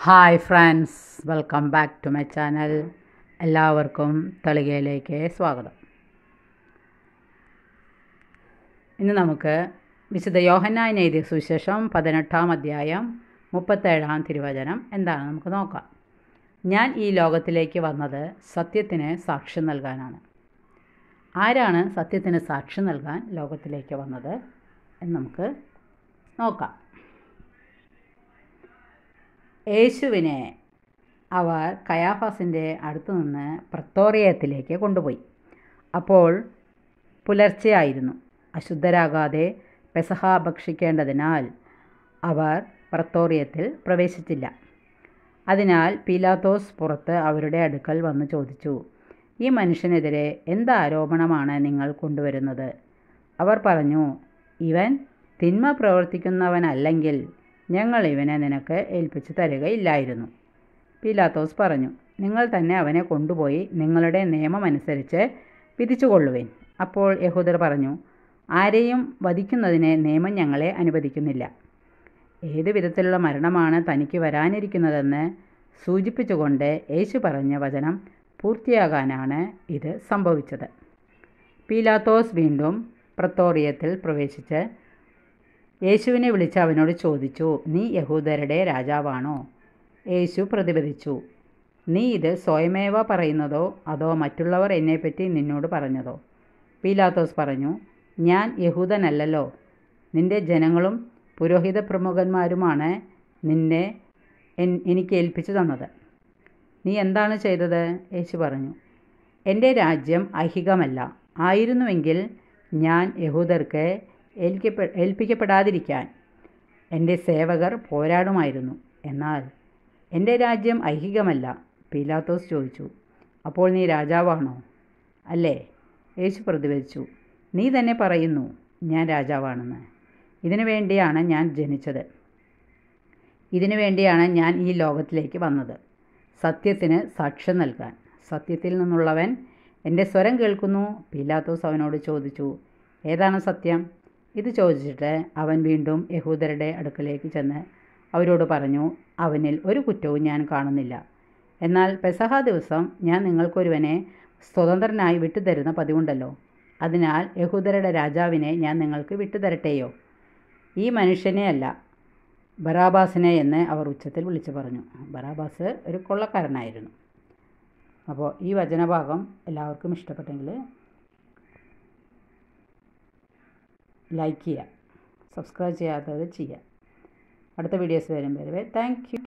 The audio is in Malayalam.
hi friends welcome back to my channel എല്ലാവർക്കും തളികയിലേക്ക് സ്വാഗതം ഇന്ന് നമുക്ക് വിശുദ്ധ യോഹന്നാൻ എഴുതിയ സുവിശേഷം പതിനെട്ടാം അധ്യായം മുപ്പത്തേഴാം തിരുവചനം എന്താണ് നമുക്ക് നോക്കാം ഞാൻ ഈ ലോകത്തിലേക്ക് വന്നത് സത്യത്തിന് സാക്ഷ്യം നൽകാനാണ് ആരാണ് സത്യത്തിന് സാക്ഷ്യം നൽകാൻ ലോകത്തിലേക്ക് വന്നത് എന്ന് നമുക്ക് നോക്കാം യേശുവിനെ അവർ കയാഫാസിൻ്റെ അടുത്തു നിന്ന് പ്രത്തോറിയത്തിലേക്ക് കൊണ്ടുപോയി അപ്പോൾ പുലർച്ചെയായിരുന്നു അശുദ്ധരാകാതെ പെസഹ ഭക്ഷിക്കേണ്ടതിനാൽ അവർ പ്രത്തോറിയത്തിൽ പ്രവേശിച്ചില്ല അതിനാൽ പീലാത്തോസ് പുറത്ത് അവരുടെ അടുക്കൽ വന്ന് ചോദിച്ചു ഈ മനുഷ്യനെതിരെ എന്ത് ആരോപണമാണ് നിങ്ങൾ കൊണ്ടുവരുന്നത് അവർ പറഞ്ഞു ഇവൻ തിന്മ പ്രവർത്തിക്കുന്നവനല്ലെങ്കിൽ ഞങ്ങൾ ഇവനെ നിനക്ക് ഏൽപ്പിച്ചു തരികയില്ലായിരുന്നു പീലാത്തോസ് പറഞ്ഞു നിങ്ങൾ തന്നെ അവനെ കൊണ്ടുപോയി നിങ്ങളുടെ നിയമമനുസരിച്ച് വിധിച്ചുകൊള്ളുവിൻ അപ്പോൾ യഹൂദർ പറഞ്ഞു ആരെയും വധിക്കുന്നതിന് നിയമം ഞങ്ങളെ അനുവദിക്കുന്നില്ല ഏത് വിധത്തിലുള്ള മരണമാണ് തനിക്ക് വരാനിരിക്കുന്നതെന്ന് സൂചിപ്പിച്ചുകൊണ്ട് യേശു പറഞ്ഞ വചനം പൂർത്തിയാകാനാണ് ഇത് സംഭവിച്ചത് പീലാത്തോസ് വീണ്ടും പ്രത്തോറിയത്തിൽ പ്രവേശിച്ച് യേശുവിനെ വിളിച്ച് അവനോട് ചോദിച്ചു നീ യഹൂദരുടെ രാജാവാണോ യേശു പ്രതിപദിച്ചു നീ ഇത് സ്വയമേവ പറയുന്നതോ അതോ മറ്റുള്ളവർ എന്നെപ്പറ്റി നിന്നോട് പറഞ്ഞതോ പീലാത്തോസ് പറഞ്ഞു ഞാൻ യഹൂദനല്ലല്ലോ നിന്റെ ജനങ്ങളും പുരോഹിത പ്രമുഖന്മാരുമാണ് നിന്നെ എനിക്ക് ഏൽപ്പിച്ചു തന്നത് നീ എന്താണ് ചെയ്തത് യേശു പറഞ്ഞു എൻ്റെ രാജ്യം ഐഹികമല്ല ആയിരുന്നുവെങ്കിൽ ഞാൻ യഹൂദർക്ക് ഏൽക്കപ്പെ ഏൽപ്പിക്കപ്പെടാതിരിക്കാൻ എൻ്റെ സേവകർ പോരാടുമായിരുന്നു എന്നാൽ എൻ്റെ രാജ്യം ഐഹികമല്ല പീലാത്തോസ് ചോദിച്ചു അപ്പോൾ നീ രാജാവാണോ അല്ലേ യേശു പ്രതിവദിച്ചു നീ തന്നെ പറയുന്നു ഞാൻ രാജാവാണെന്ന് ഇതിനു വേണ്ടിയാണ് ഞാൻ ജനിച്ചത് ഇതിനു വേണ്ടിയാണ് ഞാൻ ഈ ലോകത്തിലേക്ക് വന്നത് സത്യത്തിന് സാക്ഷ്യം നൽകാൻ സത്യത്തിൽ നിന്നുള്ളവൻ എൻ്റെ സ്വരം കേൾക്കുന്നു പീലാത്തോസ് അവനോട് ചോദിച്ചു ഏതാണ് സത്യം ഇത് ചോദിച്ചിട്ട് അവൻ വീണ്ടും യഹൂദരുടെ അടുക്കലേക്ക് ചെന്ന് അവരോട് പറഞ്ഞു അവനിൽ ഒരു കുറ്റവും ഞാൻ കാണുന്നില്ല എന്നാൽ പെസഹ ദിവസം ഞാൻ നിങ്ങൾക്കൊരുവനെ സ്വതന്ത്രനായി വിട്ടുതരുന്ന പതിവുണ്ടല്ലോ അതിനാൽ യഹൂദരുടെ രാജാവിനെ ഞാൻ നിങ്ങൾക്ക് വിട്ടുതരട്ടെയോ ഈ മനുഷ്യനെ അല്ല ബറാബാസിനെ എന്ന് അവർ ഉച്ചത്തിൽ വിളിച്ചു പറഞ്ഞു ബറാബാസ് ഒരു കൊള്ളക്കാരനായിരുന്നു അപ്പോൾ ഈ വചനഭാഗം എല്ലാവർക്കും ഇഷ്ടപ്പെട്ടെങ്കിൽ ലൈക്ക് ചെയ്യുക സബ്സ്ക്രൈബ് ചെയ്യാത്തവർ ചെയ്യുക അടുത്ത വീഡിയോസ് വരും വരെ താങ്ക് യു